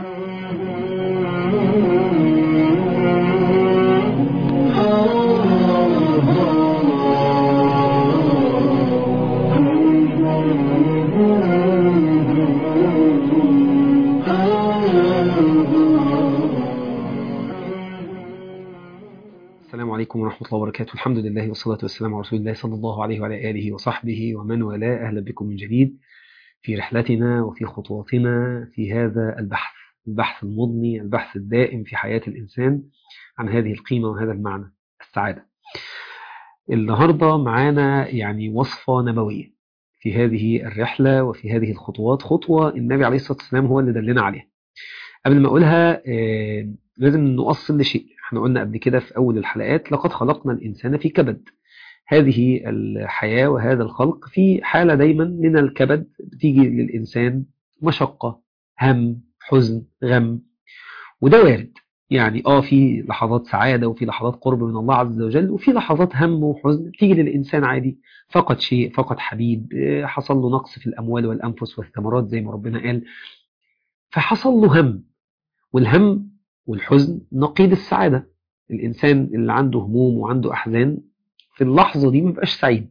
السلام عليكم ورحمة الله وبركاته الحمد لله والصلاة والسلام على رسول الله صلى الله عليه وعلى آله وصحبه ومن والاه أهلا بكم من جديد في رحلتنا وفي خطواتنا في هذا البحث البحث المضني البحث الدائم في حياة الإنسان عن هذه القيمة وهذا المعنى السعادة النهاردة معانا يعني وصفة نبوية في هذه الرحلة وفي هذه الخطوات خطوة النبي عليه الصلاة والسلام هو اللي دلنا عليها قبل ما أقولها آه لازم نؤصل لشيء احنا قلنا قبل كده في أول الحلقات لقد خلقنا الإنسان في كبد هذه الحياة وهذا الخلق في حالة دايما من الكبد بتيجي للإنسان مشقة هم حزن غم وده وارد يعني اه في لحظات سعادة وفي لحظات قرب من الله عز وجل وفي لحظات هم وحزن تيجي للإنسان عادي فقد شيء فقد حبيب حصل له نقص في الأموال والأنفس والثمرات زي ما ربنا قال فحصل له هم والهم والحزن نقيض السعادة الإنسان اللي عنده هموم وعنده أحزان في اللحظة دي مبقاش سعيد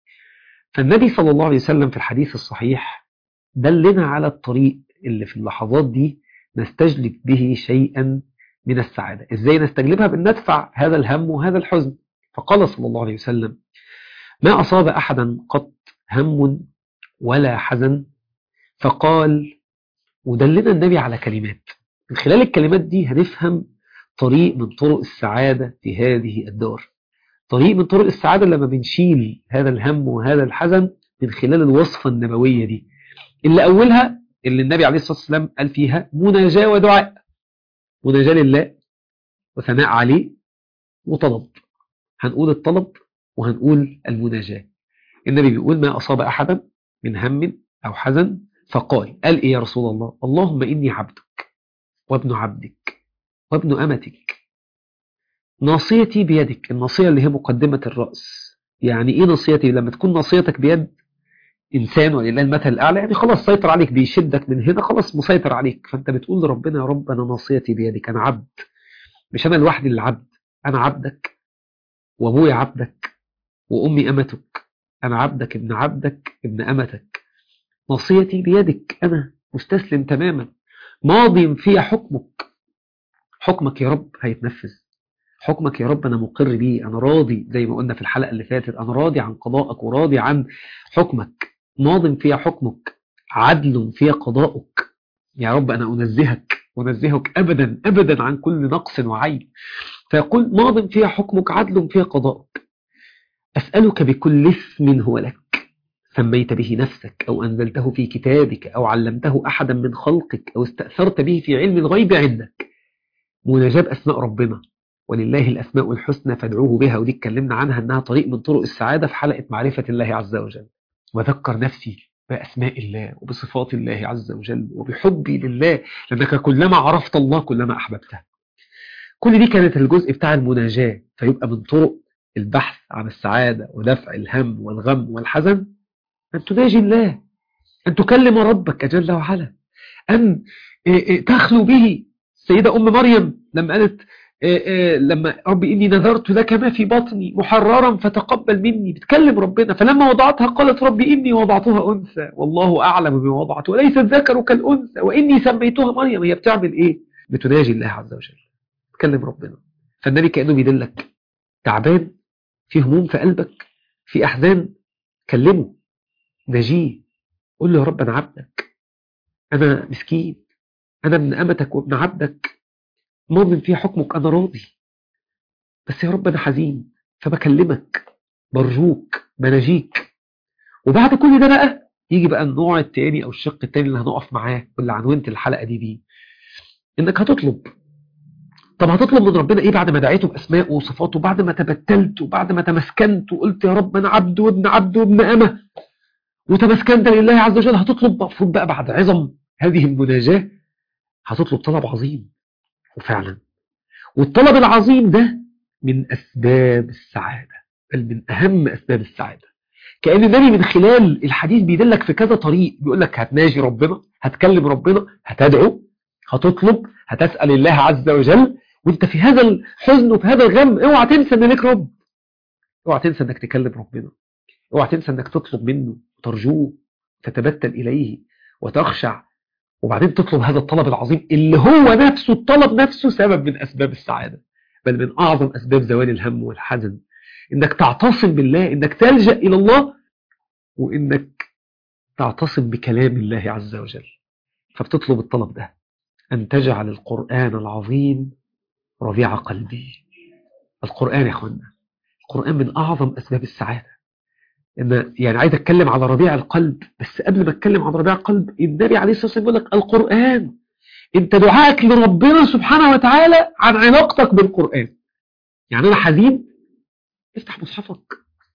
فالنبي صلى الله عليه وسلم في الحديث الصحيح دلنا على الطريق اللي في اللحظات دي نستجلب به شيئا من السعادة إزاي نستجلبها بأن ندفع هذا الهم وهذا الحزن فقال صلى الله عليه وسلم ما أصاب أحدا قط هم ولا حزن فقال ودلنا النبي على كلمات من خلال الكلمات دي هنفهم طريق من طرق السعادة في هذه الدار طريق من طرق السعادة لما بنشيل هذا الهم وهذا الحزن من خلال الوصفة النبوية دي اللي أولها اللي النبي عليه الصلاة والسلام قال فيها مناجاة ودعاء مناجاة لله وثناء عليه وطلب هنقول الطلب وهنقول المناجاة النبي بيقول ما أصاب أحدا من هم أو حزن فقال قال إيه يا رسول الله اللهم إني عبدك وابن عبدك وابن أمتك ناصيتي بيدك الناصية اللي هي مقدمة الرأس يعني إيه ناصيتي لما تكون ناصيتك بيد إنسان ولله المثل الأعلى يعني خلاص سيطر عليك بيشدك من هنا خلاص مسيطر عليك فأنت بتقول لربنا يا رب أنا ناصيتي بيدك أنا عبد مش أنا لوحدي اللي عبد أنا عبدك وأبويا عبدك وأمي أمتك أنا عبدك ابن عبدك ابن أمتك ناصيتي بيدك أنا مستسلم تماما ماضي في حكمك حكمك يا رب هيتنفذ حكمك يا رب أنا مقر بيه أنا راضي زي ما قلنا في الحلقة اللي فاتت أنا راضي عن قضائك وراضي عن حكمك ماض فيها حكمك عدل فيها قضاؤك يا رب أنا أنزهك أنزهك أبدا أبدا عن كل نقص وعيب فيقول ماض فيها حكمك عدل فيها قضاؤك أسألك بكل اسم هو لك سميت به نفسك أو أنزلته في كتابك أو علمته أحدا من خلقك أو استأثرت به في علم الغيب عندك مناجاة أسماء ربنا ولله الأسماء الحسنى فادعوه بها ودي اتكلمنا عنها أنها طريق من طرق السعادة في حلقة معرفة الله عز وجل وذكر نفسي بأسماء الله وبصفات الله عز وجل وبحبي لله لأنك كلما عرفت الله كلما أحببته كل دي كانت الجزء بتاع المناجاة فيبقى من طرق البحث عن السعادة ودفع الهم والغم والحزن أن تناجي الله أن تكلم ربك جل وعلا أن تخلو به السيدة أم مريم لما قالت لما ربي إني نذرت لك ما في بطني محررا فتقبل مني بتكلم ربنا فلما وضعتها قالت ربي إني وضعتها أنثى والله أعلم بما وضعت وليس الذكر كالأنثى وإني سميتها مريم هي بتعمل إيه بتناجي الله عز وجل بتكلم ربنا فالنبي كأنه بيدلك تعبان في هموم في قلبك في أحزان كلمه ناجيه قول له يا رب أنا عبدك أنا مسكين أنا ابن أمتك وابن عبدك ماض في حكمك أنا راضي بس يا رب أنا حزين فبكلمك برجوك بناجيك وبعد كل ده بقى يجي بقى النوع التاني أو الشق التاني اللي هنقف معاه واللي عنونت الحلقة دي بيه إنك هتطلب طب هتطلب من ربنا إيه بعد ما دعيته بأسماء وصفاته بعد ما تبتلت وبعد ما تمسكنت وقلت يا رب أنا عبد وابن عبد وابن أمة وتمسكنت لله عز وجل هتطلب مفروض بقى بعد عظم هذه المناجاة هتطلب طلب عظيم وفعلا والطلب العظيم ده من أسباب السعادة بل من أهم أسباب السعادة كأن النبي من خلال الحديث بيدلك في كذا طريق بيقول لك هتناجي ربنا هتكلم ربنا هتدعو هتطلب هتسأل الله عز وجل وانت في هذا الحزن وفي هذا الغم اوعى تنسى ان ليك رب اوعى تنسى انك تكلم ربنا اوعى تنسى انك تطلب منه وترجوه تتبتل اليه وتخشع وبعدين تطلب هذا الطلب العظيم اللي هو نفسه الطلب نفسه سبب من اسباب السعادة بل من اعظم اسباب زوال الهم والحزن انك تعتصم بالله انك تلجأ الى الله وانك تعتصم بكلام الله عز وجل فبتطلب الطلب ده أن تجعل القرآن العظيم ربيع قلبي القرآن يا أخوانا القرآن من أعظم أسباب السعادة إن يعني عايز أتكلم على ربيع القلب بس قبل ما أتكلم عن ربيع القلب النبي عليه الصلاة والسلام يقول لك القرآن أنت دعائك لربنا سبحانه وتعالى عن علاقتك بالقرآن يعني أنا حزين افتح مصحفك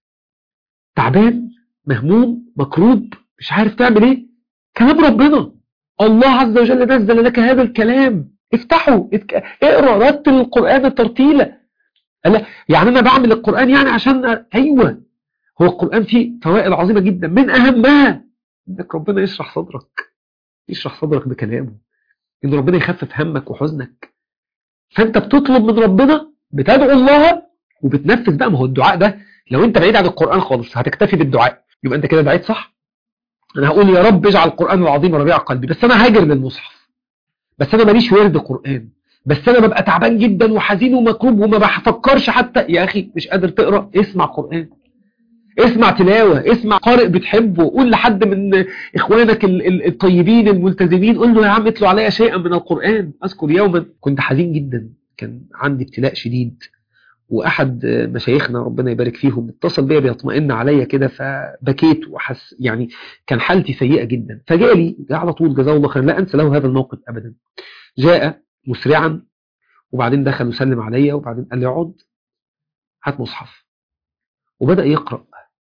تعبان مهموم مكروب مش عارف تعمل ايه كلام ربنا الله عز وجل نزل لك هذا الكلام افتحه اتك... اقرا رتل القرآن ترتيلا يعني انا بعمل القرآن يعني عشان ايوه هو القرآن فيه فوائد عظيمة جدا من اهمها انك ربنا يشرح صدرك يشرح صدرك بكلامه ان ربنا يخفف همك وحزنك فانت بتطلب من ربنا بتدعو الله وبتنفذ بقى ما هو الدعاء ده لو انت بعيد عن القرآن خالص هتكتفي بالدعاء يبقى انت كده دعيت صح انا هقول يا رب اجعل القرآن العظيم ربيع قلبي بس انا هاجر للمصحف بس انا ماليش ورد قرآن بس انا ببقى تعبان جدا وحزين ومكروب وما بفكرش حتى يا اخي مش قادر تقرا اسمع قرآن اسمع تلاوة اسمع قارئ بتحبه قول لحد من اخوانك الطيبين الملتزمين قول له يا عم اتلو عليا شيئا من القرآن اذكر يوما كنت حزين جدا كان عندي ابتلاء شديد واحد مشايخنا ربنا يبارك فيهم اتصل بيا بيطمئن عليا كده فبكيت وحس يعني كان حالتي سيئه جدا فجالي على طول جزاه الله خير لا انسى له هذا الموقف ابدا جاء مسرعا وبعدين دخل وسلم عليا وبعدين قال لي اقعد هات مصحف وبدا يقرا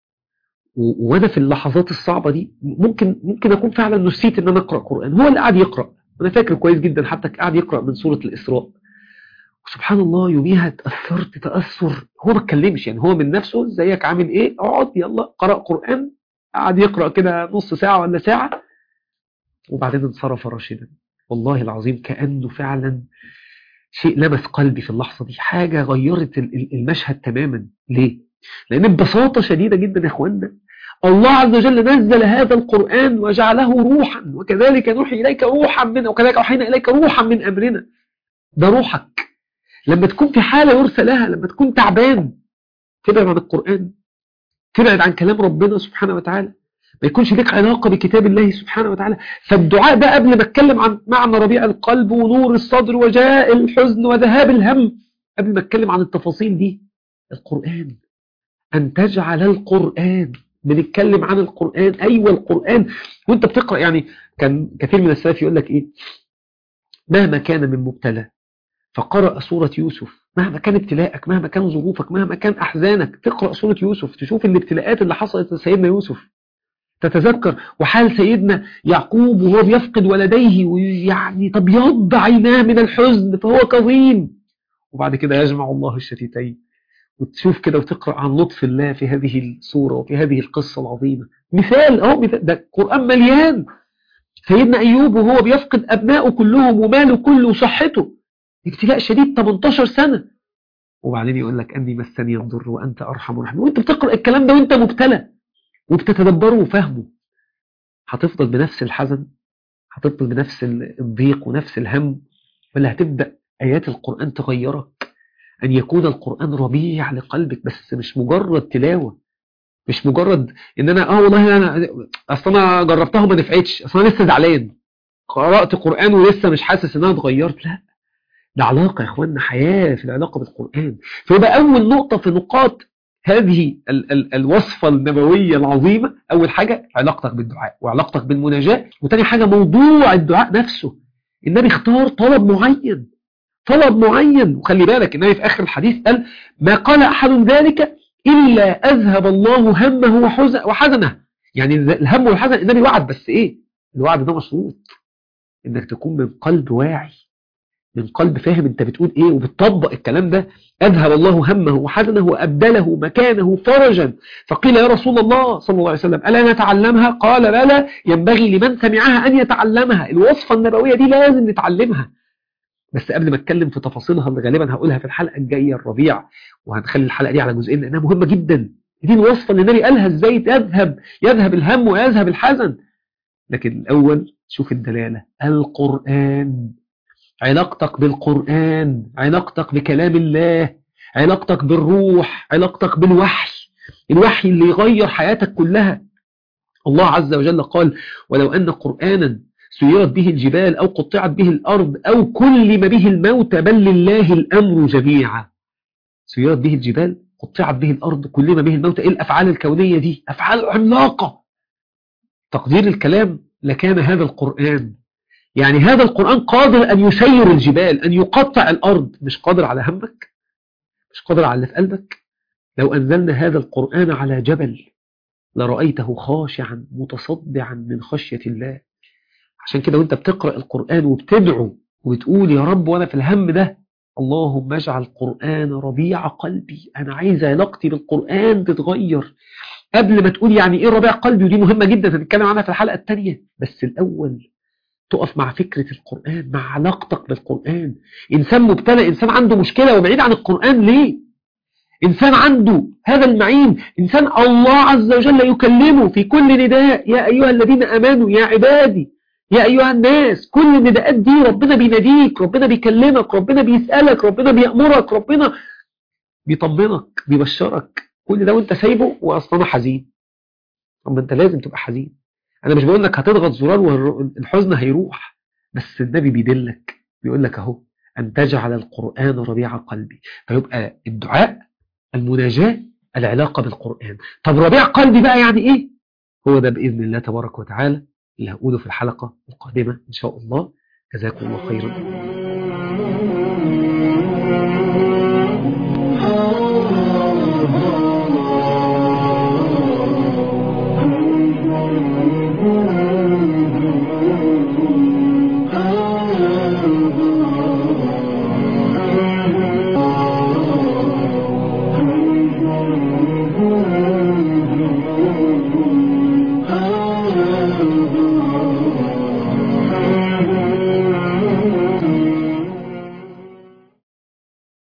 وانا في اللحظات الصعبه دي ممكن ممكن اكون فعلا نسيت ان انا اقرا قران هو اللي قاعد يقرا انا فاكر كويس جدا حتى قاعد يقرا من سوره الاسراء وسبحان الله يوميها تأثرت تأثر هو ما اتكلمش يعني هو من نفسه زيك عامل ايه اقعد يلا قرأ قرآن قعد يقرأ كده نص ساعة ولا ساعة وبعدين انصرف راشدا والله العظيم كأنه فعلا شيء لمس قلبي في اللحظة دي حاجة غيرت المشهد تماما ليه؟ لأن ببساطة شديدة جدا يا اخوانا الله عز وجل نزل هذا القرآن وجعله روحا وكذلك نوحي إليك روحا من وكذلك أوحينا إليك روحا من أمرنا ده روحك لما تكون في حالة يرثى لها لما تكون تعبان تبعد عن القرآن تبعد عن كلام ربنا سبحانه وتعالى ما يكونش لك علاقة بكتاب الله سبحانه وتعالى فالدعاء ده قبل ما اتكلم عن معنى ربيع القلب ونور الصدر وجاء الحزن وذهاب الهم قبل ما اتكلم عن التفاصيل دي القرآن أن تجعل القرآن بنتكلم عن القرآن أيوة القرآن وانت بتقرأ يعني كان كثير من السلف يقول لك إيه مهما كان من مبتلى فقرأ سورة يوسف مهما كان ابتلاءك مهما كان ظروفك مهما كان أحزانك تقرأ سورة يوسف تشوف الابتلاءات اللي حصلت لسيدنا يوسف تتذكر وحال سيدنا يعقوب وهو بيفقد ولديه ويعني تبيض عيناه من الحزن فهو كظيم وبعد كده يجمع الله الشتيتين وتشوف كده وتقرأ عن لطف الله في هذه السورة وفي هذه القصة العظيمة مثال اهو مثال ده القرآن مليان سيدنا أيوب وهو بيفقد أبنائه كلهم وماله كله وصحته ابتلاء شديد 18 سنة وبعدين يقول لك أني مسني الضر وأنت أرحم الراحمين وأنت بتقرأ الكلام ده وأنت مبتلى وبتتدبره وفهمه هتفضل بنفس الحزن هتفضل بنفس الضيق ونفس الهم ولا هتبدأ آيات القرآن تغيرك أن يكون القرآن ربيع لقلبك بس مش مجرد تلاوة مش مجرد ان انا اه والله انا اصل انا جربتها وما نفعتش اصل انا لسه زعلان قرات قران ولسه مش حاسس ان انا اتغيرت لا ده علاقه يا اخوانا حياه في العلاقه بالقران فيبقى اول نقطه في نقاط هذه ال ال الوصفه النبويه العظيمه اول حاجه علاقتك بالدعاء وعلاقتك بالمناجاه وتاني حاجه موضوع الدعاء نفسه النبي اختار طلب معين طلب معين وخلي بالك النبي في اخر الحديث قال ما قال احد ذلك إلا أذهب الله همه وحزنه يعني الهم والحزن النبي وعد بس إيه الوعد ده مشروط إنك تكون من قلب واعي من قلب فاهم انت بتقول ايه وبتطبق الكلام ده اذهب الله همه وحزنه وابدله مكانه فرجا فقيل يا رسول الله صلى الله عليه وسلم الا نتعلمها قال بلى ينبغي لمن سمعها ان يتعلمها الوصفه النبويه دي لازم نتعلمها بس قبل ما اتكلم في تفاصيلها اللي غالبا هقولها في الحلقه الجايه الربيع وهنخلي الحلقه دي على جزئين لانها مهمه جدا دي الوصفه اللي النبي قالها ازاي يذهب يذهب الهم ويذهب الحزن لكن الاول شوف الدلاله القران علاقتك بالقرآن علاقتك بكلام الله علاقتك بالروح علاقتك بالوحي الوحي اللي يغير حياتك كلها الله عز وجل قال ولو أن قرآنا سيرت به الجبال أو قطعت به الأرض أو كلم به الموت بل لله الأمر جميعا سيرت به الجبال قطعت به الأرض كلم به الموت إيه الأفعال الكونية دي أفعال عملاقة تقدير الكلام لكان هذا القرآن يعني هذا القرآن قادر أن يسير الجبال أن يقطع الأرض مش قادر على همك مش قادر على اللي في قلبك لو أنزلنا هذا القرآن على جبل لرأيته خاشعا متصدعا من خشية الله عشان كده وانت بتقرأ القرآن وبتدعو وبتقول يا رب وانا في الهم ده اللهم اجعل القرآن ربيع قلبي أنا عايز علاقتي بالقرآن تتغير قبل ما تقول يعني ايه ربيع قلبي ودي مهمة جدا هنتكلم عنها في الحلقة الثانية بس الأول تقف مع فكرة القرآن مع علاقتك بالقرآن إنسان مبتلى إنسان عنده مشكلة وبعيد عن القرآن ليه إنسان عنده هذا المعين إنسان الله عز وجل يكلمه في كل نداء يا أيها الذين أمانوا يا عبادي يا أيها الناس كل النداءات دي ربنا بيناديك ربنا بيكلمك ربنا بيسألك ربنا بيأمرك ربنا بيطمنك بيبشرك كل ده وانت سايبه واصلا حزين طب انت لازم تبقى حزين انا مش بقول لك هتضغط زرار والحزن هيروح بس النبي بيدلك بيقول لك اهو ان تجعل القرآن ربيع قلبي فيبقى الدعاء المناجاة العلاقة بالقرآن طب ربيع قلبي بقى يعني ايه هو ده بإذن الله تبارك وتعالى اللي هقوله في الحلقة القادمة إن شاء الله جزاكم الله خيرا